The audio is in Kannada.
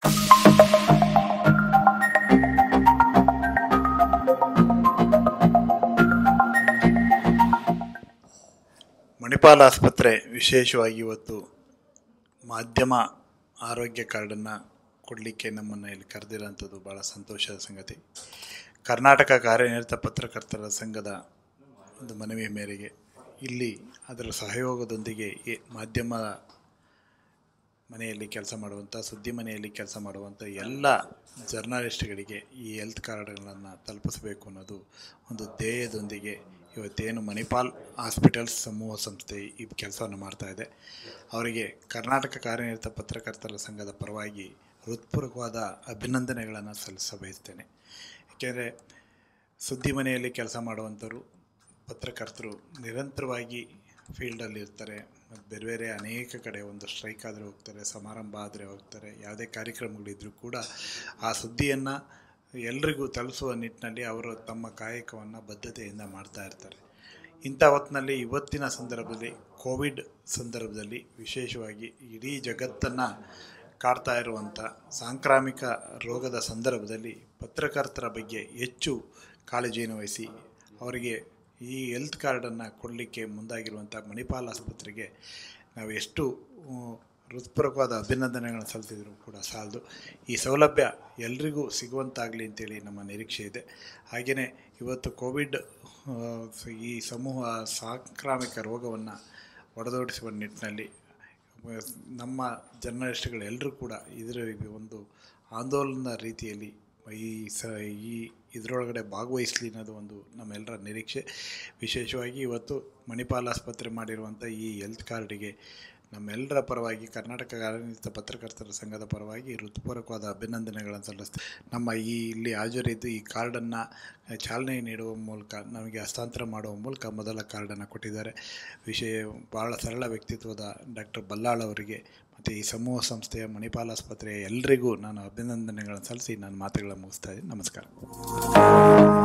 ಮಣಿಪಾಲ್ ಆಸ್ಪತ್ರೆ ವಿಶೇಷವಾಗಿ ಇವತ್ತು ಮಾಧ್ಯಮ ಆರೋಗ್ಯ ಕಾರ್ಡನ್ನು ಕೊಡಲಿಕ್ಕೆ ನಮ್ಮನ್ನು ಇಲ್ಲಿ ಕರೆದಿರೋಂಥದ್ದು ಭಾಳ ಸಂತೋಷದ ಸಂಗತಿ ಕರ್ನಾಟಕ ಕಾರ್ಯನಿರತ ಪತ್ರಕರ್ತರ ಸಂಘದ ಒಂದು ಮನವಿ ಮೇರೆಗೆ ಇಲ್ಲಿ ಅದರ ಸಹಯೋಗದೊಂದಿಗೆ ಈ ಮಾಧ್ಯಮ ಮನೆಯಲ್ಲಿ ಕೆಲಸ ಮಾಡುವಂಥ ಸುದ್ದಿ ಮನೆಯಲ್ಲಿ ಕೆಲಸ ಮಾಡುವಂಥ ಎಲ್ಲ ಜರ್ನಲಿಸ್ಟ್ಗಳಿಗೆ ಈ ಹೆಲ್ತ್ ಕಾರ್ಡ್ಗಳನ್ನು ತಲುಪಿಸಬೇಕು ಅನ್ನೋದು ಒಂದು ಧ್ಯೇಯದೊಂದಿಗೆ ಇವತ್ತೇನು ಮಣಿಪಾಲ್ ಹಾಸ್ಪಿಟಲ್ಸ್ ಸಮೂಹ ಸಂಸ್ಥೆ ಈ ಕೆಲಸವನ್ನು ಮಾಡ್ತಾ ಇದೆ ಅವರಿಗೆ ಕರ್ನಾಟಕ ಕಾರ್ಯನಿರತ ಪತ್ರಕರ್ತರ ಸಂಘದ ಪರವಾಗಿ ಹೃತ್ಪೂರ್ವಕವಾದ ಅಭಿನಂದನೆಗಳನ್ನು ಸಲ್ಲಿಸ ಬಯಸ್ತೇನೆ ಏಕೆಂದರೆ ಸುದ್ದಿ ಮನೆಯಲ್ಲಿ ಕೆಲಸ ಮಾಡುವಂಥವ್ರು ಪತ್ರಕರ್ತರು ನಿರಂತರವಾಗಿ ಫೀಲ್ಡಲ್ಲಿ ಇರ್ತಾರೆ ಮತ್ತು ಬೇರೆ ಬೇರೆ ಅನೇಕ ಕಡೆ ಒಂದು ಸ್ಟ್ರೈಕ್ ಆದರೆ ಹೋಗ್ತಾರೆ ಸಮಾರಂಭ ಆದರೆ ಹೋಗ್ತಾರೆ ಯಾವುದೇ ಕಾರ್ಯಕ್ರಮಗಳಿದ್ದರೂ ಕೂಡ ಆ ಸುದ್ದಿಯನ್ನು ಎಲ್ರಿಗೂ ತಲುಪಿಸುವ ನಿಟ್ಟಿನಲ್ಲಿ ಅವರು ತಮ್ಮ ಕಾಯಕವನ್ನು ಬದ್ಧತೆಯಿಂದ ಮಾಡ್ತಾ ಇರ್ತಾರೆ ಇಂಥ ಹೊತ್ತಿನಲ್ಲಿ ಇವತ್ತಿನ ಸಂದರ್ಭದಲ್ಲಿ ಕೋವಿಡ್ ಸಂದರ್ಭದಲ್ಲಿ ವಿಶೇಷವಾಗಿ ಇಡೀ ಜಗತ್ತನ್ನು ಕಾಡ್ತಾ ಇರುವಂಥ ಸಾಂಕ್ರಾಮಿಕ ರೋಗದ ಸಂದರ್ಭದಲ್ಲಿ ಪತ್ರಕರ್ತರ ಬಗ್ಗೆ ಹೆಚ್ಚು ಕಾಳಜಿಯನ್ನು ವಹಿಸಿ ಅವರಿಗೆ ಈ ಹೆಲ್ತ್ ಕಾರ್ಡನ್ನು ಕೊಡಲಿಕ್ಕೆ ಮುಂದಾಗಿರುವಂಥ ಮಣಿಪಾಲ್ ಆಸ್ಪತ್ರೆಗೆ ನಾವು ಎಷ್ಟು ಆ, ಹೃತ್ಪೂರ್ವಕವಾದ ಅಭಿನಂದನೆಗಳನ್ನು ಸಲ್ಲಿಸಿದ್ರು ಕೂಡ ಸಾಲದು ಈ ಸೌಲಭ್ಯ ಎಲ್ರಿಗೂ ಸಿಗುವಂತಾಗಲಿ ಅಂತೇಳಿ ನಮ್ಮ ನಿರೀಕ್ಷೆ ಇದೆ ಹಾಗೆಯೇ ಇವತ್ತು ಕೋವಿಡ್ ಆ, ಈ ಸಮೂಹ ಸಾಂಕ್ರಾಮಿಕ ರೋಗವನ್ನು ಹೊಡೆದೋಡಿಸುವ ನಿಟ್ಟಿನಲ್ಲಿ ನಮ್ಮ ಜರ್ನಲಿಸ್ಟ್ಗಳು ಎಲ್ಲರೂ ಕೂಡ ಇದರ ಒಂದು ಆಂದೋಲನ ರೀತಿಯಲ್ಲಿ ಈ ಸ ಈ ಇದರೊಳಗಡೆ ಭಾಗವಹಿಸಲಿ ಅನ್ನೋದು ಒಂದು ನಮ್ಮೆಲ್ಲರ ನಿರೀಕ್ಷೆ ವಿಶೇಷವಾಗಿ ಇವತ್ತು ಮಣಿಪಾಲ್ ಆಸ್ಪತ್ರೆ ಮಾಡಿರುವಂಥ ಈ ಹೆಲ್ತ್ ಕಾರ್ಡಿಗೆ ನಮ್ಮೆಲ್ಲರ ಪರವಾಗಿ ಕರ್ನಾಟಕ ಕಾರ್ಯನಿರತ ಪತ್ರಕರ್ತರ ಸಂಘದ ಪರವಾಗಿ ಹೃತ್ಪೂರ್ವಕವಾದ ಅಭಿನಂದನೆಗಳನ್ನು ಸಲ್ಲಿಸ್ತೀವಿ ನಮ್ಮ ಈ ಇಲ್ಲಿ ಹಾಜರಿದ್ದು ಈ ಕಾರ್ಡನ್ನು ಚಾಲನೆ ನೀಡುವ ಮೂಲಕ ನಮಗೆ ಹಸ್ತಾಂತರ ಮಾಡುವ ಮೂಲಕ ಮೊದಲ ಕಾರ್ಡನ್ನು ಕೊಟ್ಟಿದ್ದಾರೆ ವಿಷಯ ಭಾಳ ಸರಳ ವ್ಯಕ್ತಿತ್ವದ ಡಾಕ್ಟರ್ ಬಲ್ಲಾಳ್ ಅವರಿಗೆ ಮತ್ತು ಈ ಸಮೂಹ ಸಂಸ್ಥೆಯ ಮಣಿಪಾಲ್ ಆಸ್ಪತ್ರೆಯ ಎಲ್ಲರಿಗೂ ನಾನು ಅಭಿನಂದನೆಗಳನ್ನು ಸಲ್ಲಿಸಿ ನಾನು ಮಾತುಗಳನ್ನು ಮುಗಿಸ್ತಾ ಇದ್ದೀನಿ ನಮಸ್ಕಾರ